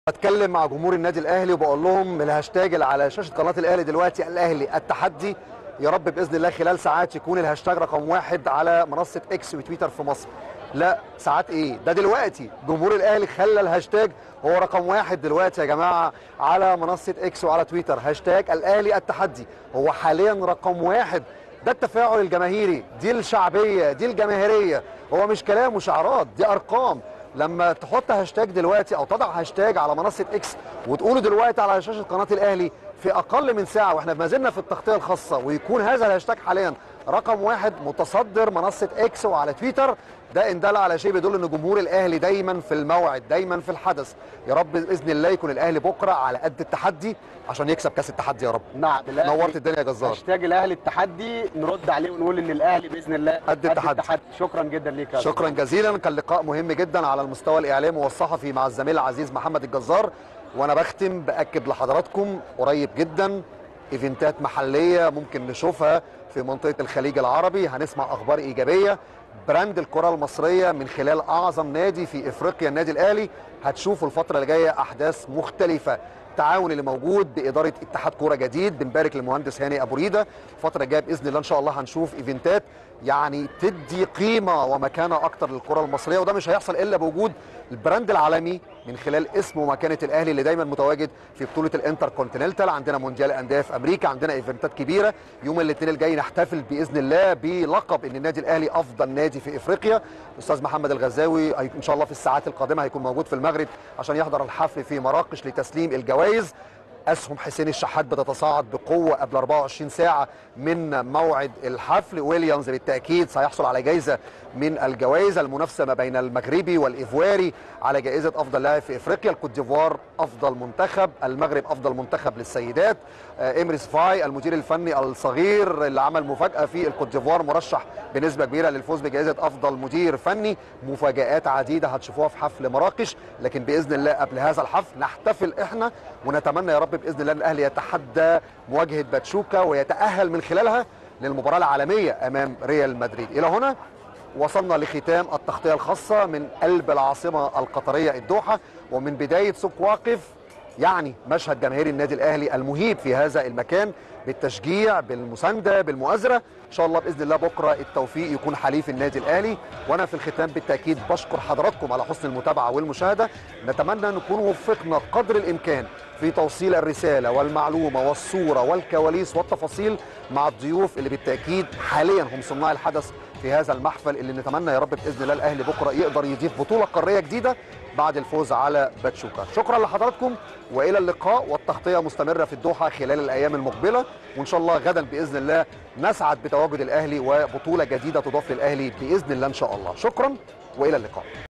بتكلم مع جمهور النادي الاهلي وبقول لهم الهاشتاج اللي على شاشه قناه الاهلي دلوقتي الاهلي التحدي يا رب باذن الله خلال ساعات يكون الهاشتاج رقم واحد على منصه اكس وتويتر في مصر لا ساعات ايه ده دلوقتي جمهور الاهلي خلى الهاشتاج هو رقم واحد دلوقتي يا جماعه على منصه اكس وعلى تويتر هاشتاج الاهلي التحدي هو حاليا رقم واحد ده التفاعل الجماهيري دي الشعبيه دي الجماهيريه هو مش كلام وشعارات دي ارقام لما تحط هاشتاج دلوقتي او تضع هاشتاج على منصه اكس وتقوله دلوقتي على شاشه قناه الاهلي في اقل من ساعه واحنا ما زلنا في التغطيه الخاصه ويكون هذا الهاشتاج حاليا رقم واحد متصدر منصه اكس وعلى تويتر ده ان دل على شيء بيدل ان جمهور الاهلي دايما في الموعد دايما في الحدث يا رب باذن الله يكون الاهلي بكره على قد التحدي عشان يكسب كاس التحدي يا رب نعم الأهلي- نورت الدنيا يا جزار هاشتاج الاهلي التحدي نرد عليه ونقول ان الاهلي باذن الله قد التحدي. شكرا جدا ليك يا شكرا جزيلا كان لقاء مهم جدا على المستوى الاعلامي والصحفي مع الزميل العزيز محمد الجزار وانا بختم باكد لحضراتكم قريب جدا ايفنتات محليه ممكن نشوفها في منطقه الخليج العربي هنسمع اخبار ايجابيه براند الكره المصريه من خلال اعظم نادي في افريقيا النادي الاهلي هتشوفوا الفتره اللي جايه احداث مختلفه التعاون اللي موجود باداره اتحاد كوره جديد بنبارك للمهندس هاني ابو ريده الفتره الجايه باذن الله ان شاء الله هنشوف ايفنتات يعني تدي قيمه ومكانه اكتر للكره المصريه وده مش هيحصل الا بوجود البراند العالمي من خلال اسم ومكانه الاهلي اللي دايما متواجد في بطوله الانتر كونتيننتال عندنا مونديال انديه في امريكا عندنا ايفنتات كبيره يوم الاثنين الجاي نحتفل باذن الله بلقب ان النادي الاهلي افضل نادي في افريقيا الاستاذ محمد الغزاوي هي- ان شاء الله في الساعات القادمه هيكون موجود في المغرب عشان يحضر الحفل في مراكش لتسليم الجوائز اسهم حسين الشحات بتتصاعد بقوه قبل 24 ساعه من موعد الحفل ويليامز بالتاكيد سيحصل على جائزه من الجوائز المنافسه ما بين المغربي والايفواري على جائزه افضل لاعب في افريقيا الكوت ديفوار افضل منتخب المغرب افضل منتخب للسيدات آه، امريس فاي المدير الفني الصغير اللي عمل مفاجاه في الكوت ديفوار مرشح بنسبه كبيره للفوز بجائزه افضل مدير فني مفاجات عديده هتشوفوها في حفل مراكش لكن باذن الله قبل هذا الحفل نحتفل احنا ونتمنى يا رب باذن الله ان الاهلي يتحدى مواجهه باتشوكا ويتاهل من خلالها للمباراه العالميه امام ريال مدريد الى هنا وصلنا لختام التغطيه الخاصه من قلب العاصمه القطريه الدوحه ومن بدايه سوق واقف يعني مشهد جماهير النادي الاهلي المهيب في هذا المكان بالتشجيع بالمسانده بالمؤازره ان شاء الله باذن الله بكره التوفيق يكون حليف النادي الاهلي وانا في الختام بالتاكيد بشكر حضراتكم على حسن المتابعه والمشاهده نتمنى نكون وفقنا قدر الامكان في توصيل الرساله والمعلومه والصوره والكواليس والتفاصيل مع الضيوف اللي بالتاكيد حاليا هم صناع الحدث في هذا المحفل اللي نتمنى يا رب باذن الله الاهلي بكره يقدر يضيف بطوله قاريه جديده بعد الفوز على باتشوكا شكرا لحضراتكم والى اللقاء والتغطيه مستمره في الدوحه خلال الايام المقبله وان شاء الله غدا باذن الله نسعد بتواجد الاهلي وبطوله جديده تضاف للاهلي باذن الله ان شاء الله شكرا والى اللقاء